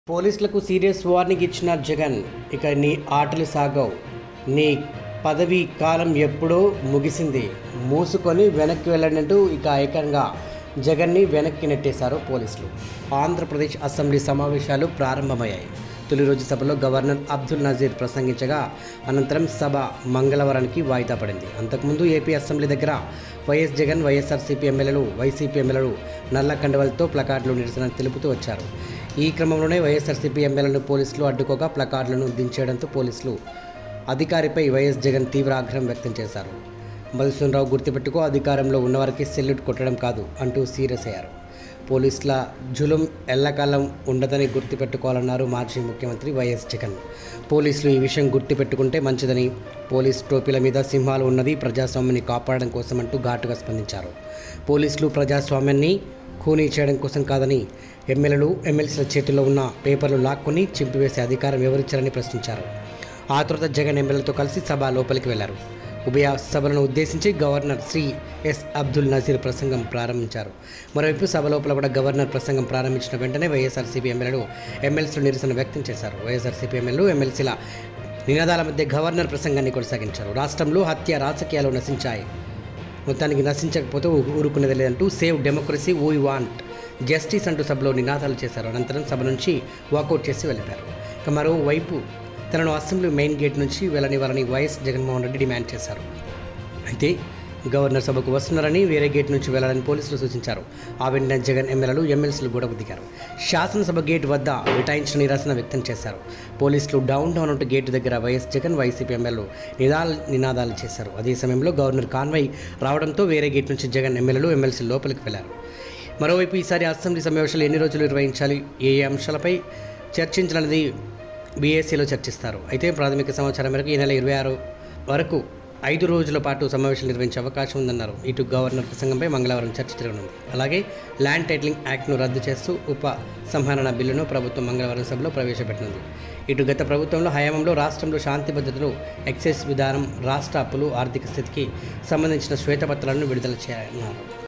పోలీసులకు serious warning ఇచ్చిన జగన్ ఇక నీ ఆటలు సాగవు నీ పదవి కాలం ఎప్పుడో ముగిసింది మూసుకొని వెనక్కి వెళ్ళినట్టు ఇక ఏకంగా జగన్ని వెనక్కి నెట్టేశారు పోలీసులు ఆంధ్రప్రదేశ్ అసెంబ్లీ సమావేశాలు ప్రారంభమయ్యాయి తొలి రోజు సభలో గవర్నర్ అబ్దుల్ నజీర్ ప్రసంగించగా అనంతరం సభ మంగళవారానికి వాయిదా పడింది అంతకుముందు ఏపీ అసెంబ్లీ దగ్గర వైఎస్ జగన్ వైఎస్ఆర్సీపీ ఎమ్మెల్యేలు వైసీపీ ఎమ్మెల్యేలు నల్ల కండవలతో ప్లకార్డులు నిరసన తెలుపుతూ వచ్చారు ఈ క్రమంలోనే వైఎస్ఆర్సీపీ ఎమ్మెల్యేలను పోలీసులు అడ్డుకోగా ప్లకార్డులను దించేయడంతో పోలీసులు అధికారిపై వైఎస్ జగన్ తీవ్ర ఆగ్రహం వ్యక్తం చేశారు మధుసూదనరావు గుర్తుపెట్టుకో అధికారంలో ఉన్నవారికి సెల్యూట్ కొట్టడం కాదు అంటూ సీరియస్ అయ్యారు పోలీసుల జులుం ఎల్లకాలం ఉండదని గుర్తుపెట్టుకోవాలన్నారు మాజీ ముఖ్యమంత్రి వైఎస్ జగన్ పోలీసులు ఈ విషయం గుర్తుపెట్టుకుంటే మంచిదని పోలీస్ టోపీల మీద సింహాలు ఉన్నది ప్రజాస్వామ్యాన్ని కాపాడడం కోసం అంటూ ఘాటుగా స్పందించారు పోలీసులు ప్రజాస్వామ్యాన్ని ఖూనీ చేయడం కోసం కాదని ఎమ్మెల్యేలు ఎమ్మెల్సీల చేతుల్లో ఉన్న పేపర్లు లాక్కొని చింపివేసే అధికారం ఎవరిచ్చారని ప్రశ్నించారు ఆ తర్వాత జగన్ ఎమ్మెల్యేలతో కలిసి సభ లోపలికి వెళ్లారు ఉభయ సభలను ఉద్దేశించి గవర్నర్ శ్రీ ఎస్ అబ్దుల్ నజీర్ ప్రసంగం ప్రారంభించారు మరోవైపు సభ లోపల కూడా గవర్నర్ ప్రసంగం ప్రారంభించిన వెంటనే వైఎస్ఆర్సీపీ ఎమ్మెల్యేలు ఎమ్మెల్సీలు నిరసన వ్యక్తం చేశారు వైఎస్ఆర్సీపీ ఎమ్మెల్యేలు ఎమ్మెల్సీల నినాదాల మధ్య గవర్నర్ ప్రసంగాన్ని కొనసాగించారు రాష్ట్రంలో హత్య రాజకీయాలు నశించాయి మొత్తానికి నశించకపోతే ఊ- ఊరుకునేది లేదంటూ save democracy we want justice అంటూ సభలో నినాదాలు చేశారు అనంతరం సభ నుంచి వాకౌట్ చేసి వెళ్ళిపోయారు ఇక మరోవైపు తనను అసెంబ్లీ మెయిన్ గేట్ నుంచి వెళ్ళనివ్వాలని వైఎస్ జగన్మోహన్ రెడ్డి డిమాండ్ చేశారు అయితే గవర్నర్ సభకు వస్తున్నారని వేరే గేట్ నుంచి వెళ్లాలని పోలీసులు సూచించారు ఆ వెంటనే జగన్ ఎమ్మెల్యేలు ఎమ్మెల్సీలు గొడవ దిగారు శాసనసభ గేట్ వద్ద విటాయించిన నిరసన వ్యక్తం చేశారు పోలీసులు డౌన్ టౌన్ ఉంటూ గేటు దగ్గర వైఎస్ జగన్ వైసీపీ ఎమ్మెల్యేలు నిదాలు నినాదాలు చేశారు అదే సమయంలో గవర్నర్ కాన్వై రావడంతో వేరే గేట్ నుంచి జగన్ ఎమ్మెల్యేలు ఎమ్మెల్సీలు లోపలికి వెళ్లారు మరోవైపు ఈసారి అసెంబ్లీ సమావేశాలు ఎన్ని రోజులు నిర్వహించాలి ఏ ఏ అంశాలపై చర్చించాలనేది బీఏసీలో చర్చిస్తారు అయితే ప్రాథమిక సమాచారం మేరకు ఈ నెల ఇరవై ఆరు వరకు ఐదు రోజుల పాటు సమావేశాలు నిర్వహించే అవకాశం ఉందన్నారు ఇటు గవర్నర్ ప్రసంగంపై మంగళవారం చర్చ జరగనుంది అలాగే ల్యాండ్ టైటిలింగ్ యాక్ట్ను రద్దు చేస్తూ ఉప సంహరణ బిల్లును ప్రభుత్వం మంగళవారం సభలో ప్రవేశపెట్టనుంది ఇటు గత ప్రభుత్వంలో హయాంలో రాష్ట్రంలో శాంతి భద్రతలు ఎక్సైజ్ విధానం రాష్ట్ర అప్పులు ఆర్థిక స్థితికి సంబంధించిన శ్వేతపత్రాలను విడుదల చేయనున్నారు